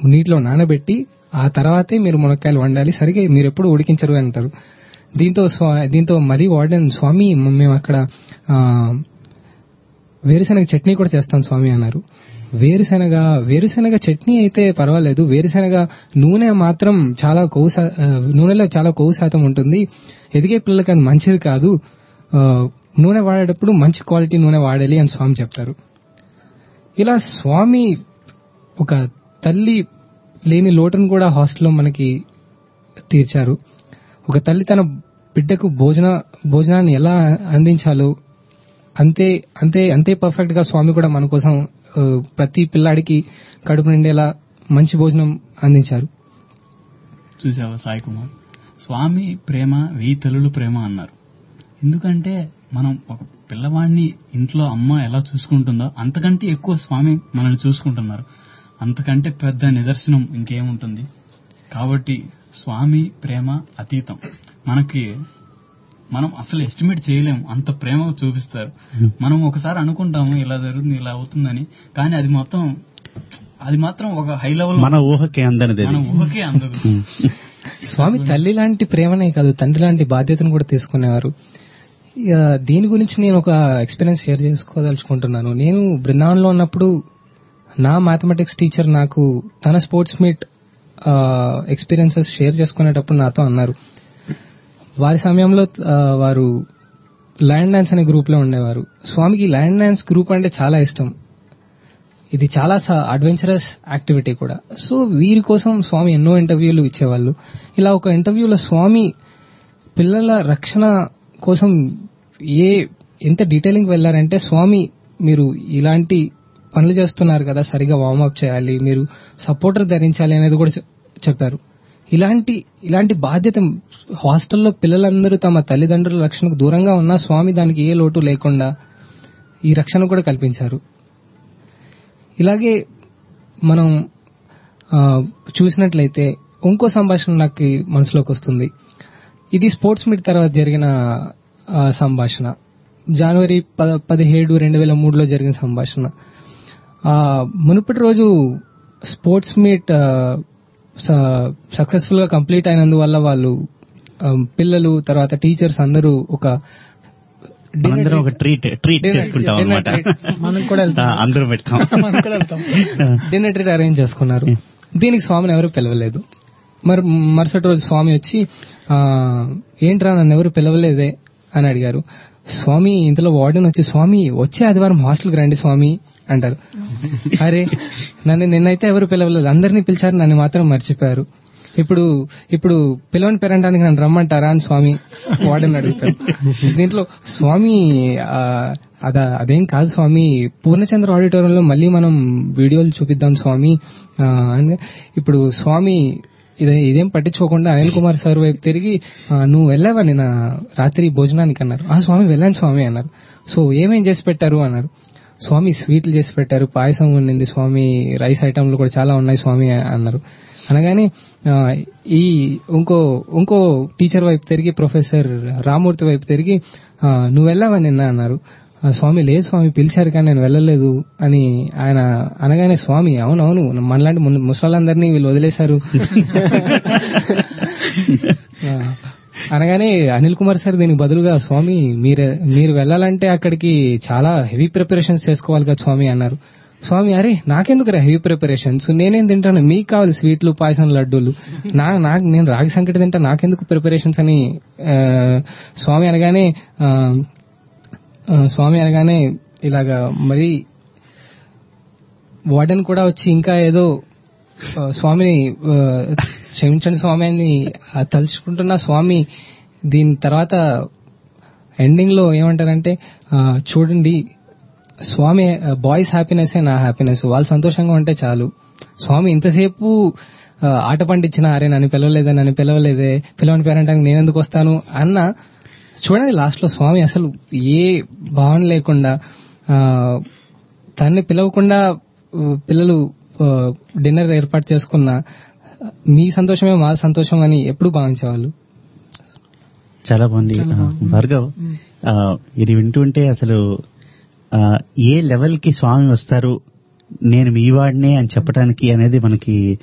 నీటిలో నానబెట్టి ఆ తర్వాతే మీరు మునక్కాయలు వండాలి సరిగా మీరు ఎప్పుడు ఉడికించరు అని అంటారు దీంతో స్వా- దీంతో మరీ వార్డెన్ స్వామి మేము అక్కడ ఆ, వేరుశనగ చట్నీ కూడా చేస్తాం స్వామి అన్నారు వేరుశనగ వేరుశనగ చట్నీ అయితే పర్వాలేదు వేరుశనగ నూనె మాత్రం చాలా కొవ్వు శా- ఆ, నూనెలో చాలా కొవ్వు శాతం ఉంటుంది ఎదిగే పిల్లలకి అది మంచిది కాదు ఆ, నూనె వాడేటప్పుడు మంచి క్వాలిటీ నూనె వాడాలి అని స్వామి చెప్తారు ఇలా స్వామి ఒక తల్లి లేని లోటును కూడా హాస్టల్లో మనకి తీర్చారు ఒక తల్లి తన బిడ్డకు భోజన భోజనాన్ని ఎలా అందించాలో అంతే అంతే అంతే పర్ఫెక్ట్ గా స్వామి కూడా మన కోసం ఆ, ప్రతి పిల్లాడికి కడుపు నిండేలా మంచి భోజనం అందించారు చూసావా సాయి కుమార్ స్వామి ప్రేమ వెయ్యి తల్లులు ప్రేమ అన్నారు ఎందుకంటే మనం ఒక పిల్లవాడిని ఇంట్లో అమ్మ ఎలా చూసుకుంటుందో అంతకంటే ఎక్కువ స్వామి మనల్ని చూసుకుంటున్నారు అంతకంటే పెద్ద నిదర్శనం ఇంకేముంటుంది కాబట్టి స్వామి ప్రేమ అతీతం మనకి మనం అసలు ఎస్టిమేట్ చేయలేము అంత ప్రేమగా చూపిస్తారు మనం ఒకసారి అనుకుంటాము ఇలా జరుగుతుంది ఇలా అవుతుందని కానీ అది మొత్తం అది మాత్రం ఒక హై లెవెల్ మన ఊహకి అందనిది మన ఊహకే అందదు స్వామి తల్లి లాంటి ప్రేమనే కాదు తండ్రి లాంటి బాధ్యతను కూడా తీసుకునేవారు ఇక దీని గురించి నేను ఒక ఎక్స్పీరియన్స్ షేర్ చేసుకోదలుచుకుంటున్నాను నేను బృందావనంలో ఉన్నప్పుడు నా మ్యాథమెటిక్స్ టీచర్ నాకు తన స్పోర్ట్స్ మీట్ ఎక్స్పీరియన్సెస్ షేర్ చేసుకునేటప్పుడు నాతో అన్నారు వారి సమయంలో ఆ, వారు లైన్ డాన్స్ అనే గ్రూప్ లో ఉండేవారు స్వామికి లైన్ డాన్స్ గ్రూప్ అంటే చాలా ఇష్టం ఇది చాలా అడ్వెంచరస్ యాక్టివిటీ కూడా సో వీరి కోసం స్వామి ఎన్నో ఇంటర్వ్యూలు ఇచ్చేవాళ్ళు ఇలా ఒక ఇంటర్వ్యూలో స్వామి పిల్లల రక్షణ కోసం ఏ ఎంత డీటెయిలింగ్ వెళ్లారంటే స్వామి మీరు ఇలాంటి పనులు చేస్తున్నారు కదా సరిగా వార్మప్ చేయాలి మీరు సపోర్టర్ ధరించాలి అనేది కూడా చె- చెప్పారు ఇలాంటి ఇలాంటి బాధ్యత హాస్టల్లో పిల్లలందరూ తమ తల్లిదండ్రుల రక్షణకు దూరంగా ఉన్నా స్వామి దానికి ఏ లోటు లేకుండా ఈ రక్షణ కూడా కల్పించారు ఇలాగే మనం ఆ, చూసినట్లయితే ఇంకో సంభాషణ నాకు మనసులోకి వస్తుంది ఇది స్పోర్ట్స్ మీట్ తర్వాత జరిగిన ఆ, సంభాషణ జనవరి పద- పదిహేడు రెండు వేల మూడులో జరిగిన సంభాషణ ఆ, మునుపటి రోజు స్పోర్ట్స్ మీట్ సక్సెస్ఫుల్ గా కంప్లీట్ అయినందువల్ల వాళ్ళు ఆ, పిల్లలు తర్వాత టీచర్స్ అందరూ ఒక మనందరం ఒక ట్రీట్ ట్రీట్ Dinner- చేసుకుంటాం dinner అనమాట treat. మనం కూడా వెళ్తాం. అందరూ పెడతాం మనం కూడా వెళ్తాం. డిన్నర్ ట్రీట్ అరేంజ్ చేసుకున్నారు దీనికి స్వామిని ఎవరు పిలవలేదు మరి మరుసటి రోజు స్వామి వచ్చి ఆ, ఏంట్రా నన్ను ఎవరు పిలవలేదే అని అడిగారు స్వామి ఇంతలో వార్డెన్ వచ్చి స్వామి వచ్చే ఆదివారం హాస్టల్కి రండి స్వామి అంటారు అరే నన్ను నిన్నైతే ఎవరు పిలవలేదు అందరినీ పిలిచారు నన్ను మాత్రం మర్చిపోయారు ఇప్పుడు ఇప్పుడు పిలవని పెరగడానికి నన్ను రమ్మంటారా అని స్వామి వార్డెన్ అడుగుతారు దీంట్లో స్వామి ఆ, అదా అదేం కాదు స్వామి పూర్ణచంద్ర ఆడిటోరియంలో మళ్ళీ మనం వీడియోలు చూపిద్దాం స్వామి ఆ, అని ఇప్పుడు స్వామి ఇదే ఇదేం పట్టించుకోకుండా అనిల్ కుమార్ సార్ వైపు తిరిగి "ఆ, నువ్వు వెళ్ళావా నిన్న రాత్రి భోజనానికి అన్నారు ఆ స్వామి వెళ్ళాను స్వామి అన్నారు సో ఏమేం చేసి పెట్టారు అన్నారు స్వామి స్వీట్లు చేసి పెట్టారు పాయసం ఉండింది స్వామి రైస్ ఐటమ్లు కూడా చాలా ఉన్నాయి స్వామి అన్నారు అనగానే ఆ, ఈ ఇంకో ఇంకో టీచర్ వైపు తిరిగి ప్రొఫెసర్ రామూర్తి వైపు తిరిగి "ఆ, నువ్వు వెళ్ళావా నిన్న అన్నారు "ఆ, స్వామి లేదు స్వామి పిలిచారు కానీ నేను వెళ్ళలేదు అని ఆయన అనగానే స్వామి అవునవును మనలాంటి ము- ముసలాళ్ళందరినీ వీళ్ళు వదిలేశారు ఆ, అనగానే అనిల్ కుమార్ సార్ దీనికి బదులుగా స్వామి మీరు మీరు వెళ్ళాలంటే అక్కడికి చాలా హెవీ ప్రిపరేషన్స్ చేసుకోవాలి కదా స్వామి అన్నారు స్వామి అరే నాకెందుకు హెవీ ప్రిపరేషన్స్ నేనేం తింటాను మీకు కావాలి స్వీట్లు పాయసం లడ్డూలు నా నాకు నేను రాగి సంకటి తింటా నాకెందుకు ప్రిపరేషన్స్ అని ఆ, స్వామి అనగానే ఆ, ఆ, స్వామి అనగానే ఇలాగా మరి వార్డెన్ కూడా వచ్చి ఇంకా ఏదో ఆ, స్వామిని ఆ, క్షమించండి స్వామి అని ఆ, తలుచుకుంటున్న స్వామి దీని తర్వాత ఎండింగ్ లో ఏమంటారంటే ఆ, చూడండి స్వామి బాయ్స్ హ్యాపీనెస్ నా హ్యాపీనెస్ వాళ్ళు సంతోషంగా ఉంటే చాలు స్వామి ఇంతసేపు ఆ, ఆట పండించిన అరే నన్ను పిలవలేదే నన్ను పిలవలేదే పిలవని పేరంటానికి నేను ఎందుకు వస్తాను అన్న చూడండి లాస్ట్ లో స్వామి అసలు ఏ భావన లేకుండా ఆ, తన్ని పిలవకుండా ఆ, పిల్లలు డిన్నర్ ఏర్పాటు చేసుకున్న మీ సంతోషమే మా సంతోషం అని ఎప్పుడు భావించేవాళ్ళు చాలా బాగుంది ఆ, భార్గవ్ ఆ, ఇది వింటుంటే అసలు ఆ, ఏ లెవెల్ కి స్వామి వస్తారు నేను మీ వాడినే అని చెప్పడానికి అనేది మనకి